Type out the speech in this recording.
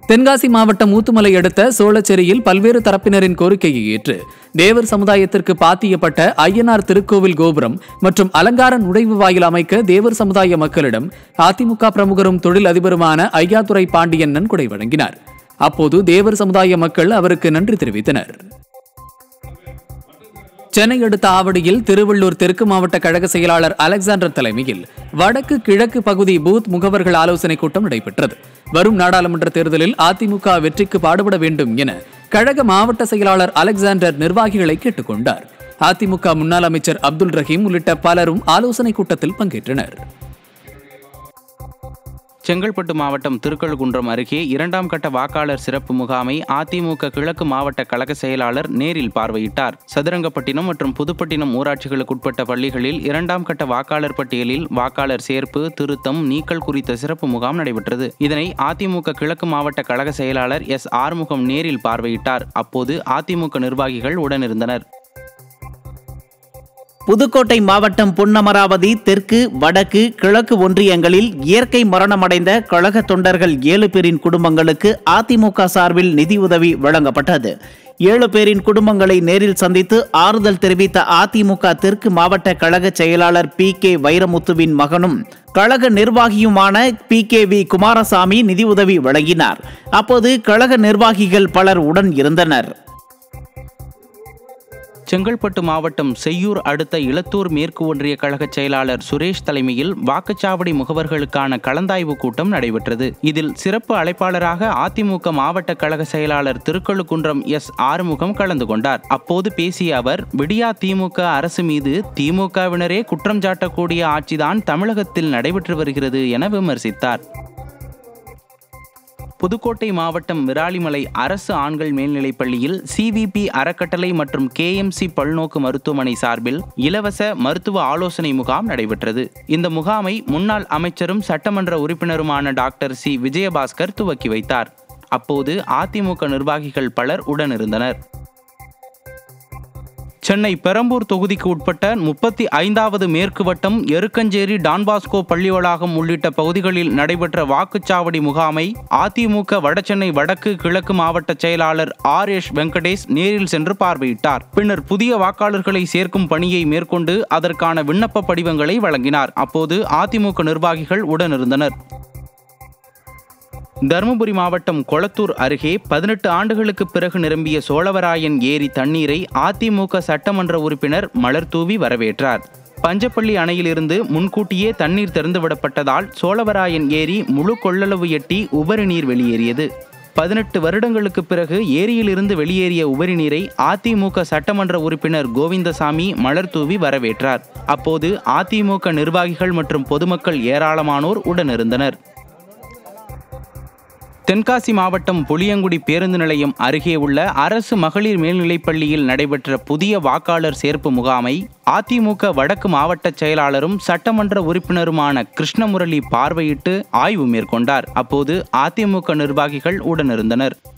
தென்காசி மாவட்டம் ஊத்துமலை அடுத்த சோழச்சேரியில் பல்வேறு தரப்பினரின் கோரிக்கையை ஏற்று தேவர் சமுதாயத்திற்கு பாத்தியப்பட்ட ஐயனார் திருக்கோவில் கோபுரம் மற்றும் அலங்கார நுழைவு வாயில் அமைக்க தேவர் சமுதாய மக்களிடம் அதிமுக பிரமுகரும் தொழில் அதிபருமான ஐயாதுரை பாண்டியன் நன்கொடை வழங்கினார் அப்போது தேவர் சமுதாய மக்கள் அவருக்கு நன்றி தெரிவித்தனர் சென்னை அடுத்த ஆவடியில் திருவள்ளூர் தெற்கு மாவட்ட கழக செயலாளர் அலெக்சாண்டர் தலைமையில் வடக்கு கிழக்கு பகுதி பூத் முகவர்கள் ஆலோசனைக் கூட்டம் நடைபெற்றது வரும் நாடாளுமன்ற தேர்தலில் அதிமுக வெற்றிக்கு பாடுபட வேண்டும் என கழக மாவட்ட செயலாளர் அலெக்சாண்டர் நிர்வாகிகளை கேட்டுக்கொண்டார் அதிமுக முன்னாள் அமைச்சர் அப்துல் ரஹீம் உள்ளிட்ட பலரும் ஆலோசனைக் கூட்டத்தில் பங்கேற்றனர் செங்கல்பட்டு மாவட்டம் திருக்கழுகுன்றம் அருகே இரண்டாம் கட்ட வாக்காளர் சிறப்பு முகாமை அதிமுக கிழக்கு மாவட்ட கழக செயலாளர் நேரில் பார்வையிட்டார் சதுரங்கப்பட்டினம் மற்றும் புதுப்பட்டினம் ஊராட்சிகளுக்குட்பட்ட பள்ளிகளில் இரண்டாம் கட்ட வாக்காளர் பட்டியலில் வாக்காளர் சேர்ப்பு திருத்தம் நீக்கல் குறித்த சிறப்பு முகாம் நடைபெற்றது இதனை அதிமுக கிழக்கு மாவட்ட கழக செயலாளர் எஸ் ஆறுமுகம் நேரில் பார்வையிட்டார் அப்போது அதிமுக நிர்வாகிகள் உடனிருந்தனர் புதுக்கோட்டை மாவட்டம் பொன்னமராவதி தெற்கு வடக்கு கிழக்கு ஒன்றியங்களில் இயற்கை மரணமடைந்த கழக தொண்டர்கள் ஏழு பேரின் குடும்பங்களுக்கு அதிமுக சார்பில் நிதியுதவி வழங்கப்பட்டது ஏழு பேரின் குடும்பங்களை நேரில் சந்தித்து ஆறுதல் தெரிவித்த அதிமுக தெற்கு மாவட்ட கழக செயலாளர் பி கே வைரமுத்துவின் மகனும் கழக நிர்வாகியுமான பி கே வி குமாரசாமி நிதியுதவி வழங்கினார் அப்போது கழக நிர்வாகிகள் பலர் உடன் இருந்தனர் செங்கல்பட்டு மாவட்டம் செய்யூர் அடுத்த இளத்தூர் மேற்கு ஒன்றிய கழக செயலாளர் சுரேஷ் தலைமையில் வாக்குச்சாவடி முகவர்களுக்கான கலந்தாய்வு கூட்டம் நடைபெற்றது இதில் சிறப்பு அழைப்பாளராக அதிமுக மாவட்ட கழக செயலாளர் திருக்கழுக்குன்றம் எஸ் ஆறுமுகம் கலந்து கொண்டார் அப்போது பேசிய அவர் விடியா திமுக அரசு மீது திமுகவினரே குற்றம் சாட்டக்கூடிய ஆட்சிதான் தமிழகத்தில் நடைபெற்று வருகிறது என விமர்சித்தார் புதுக்கோட்டை மாவட்டம் விராலிமலை அரசு ஆண்கள் மேல்நிலைப் பள்ளியில் சிவிபி அறக்கட்டளை மற்றும் கேஎம்சி பல்நோக்கு மருத்துவமனை சார்பில் இலவச மருத்துவ ஆலோசனை முகாம் நடைபெற்றது இந்த முகாமை முன்னாள் அமைச்சரும் சட்டமன்ற உறுப்பினருமான டாக்டர் சி விஜயபாஸ்கர் துவக்கி வைத்தார் அப்போது அதிமுக நிர்வாகிகள் பலர் உடனிருந்தனர் சென்னை பெரம்பூர் தொகுதிக்கு உட்பட்ட முப்பத்தி ஐந்தாவது மேற்கு வட்டம் எருக்கஞ்சேரி டான்பாஸ்கோ பள்ளி வளாகம் உள்ளிட்ட பகுதிகளில் நடைபெற்ற வாக்குச்சாவடி முகாமை அதிமுக வடசென்னை வடக்கு கிழக்கு மாவட்ட செயலாளர் ஆர் எஸ் வெங்கடேஷ் நேரில் சென்று பார்வையிட்டார் பின்னர் புதிய வாக்காளர்களை சேர்க்கும் பணியை மேற்கொண்டு அதற்கான விண்ணப்ப படிவங்களை வழங்கினார் அப்போது அதிமுக நிர்வாகிகள் உடனிருந்தனர் தருமபுரி மாவட்டம் கொளத்தூர் அருகே பதினெட்டு ஆண்டுகளுக்கு பிறகு நிரம்பிய சோழவராயன் ஏரி தண்ணீரை அதிமுக சட்டமன்ற உறுப்பினர் மலர்தூவி வரவேற்றார் பஞ்சப்பள்ளி அணையிலிருந்து முன்கூட்டியே தண்ணீர் திறந்துவிடப்பட்டதால் சோழவராயன் ஏரி முழு கொள்ளளவு எட்டி உபரி நீர் வெளியேறியது பதினெட்டு வருடங்களுக்கு பிறகு ஏரியிலிருந்து வெளியேறிய உபரி நீரை அதிமுக சட்டமன்ற உறுப்பினர் கோவிந்தசாமி மலர்தூவி வரவேற்றார் அப்போது அதிமுக நிர்வாகிகள் மற்றும் பொதுமக்கள் ஏராளமானோர் உடனிருந்தனர் தென்காசி மாவட்டம் புளியங்குடி பேருந்து நிலையம் அருகே உள்ள அரசு மகளிர் மேல்நிலைப் பள்ளியில் நடைபெற்ற புதிய வாக்காளர் சேர்ப்பு முகாமை அதிமுக வடக்கு மாவட்ட செயலாளரும் சட்டமன்ற உறுப்பினருமான கிருஷ்ணமுரளி பார்வையிட்டு ஆய்வு மேற்கொண்டார் அப்போது அதிமுக நிர்வாகிகள் உடனிருந்தனர்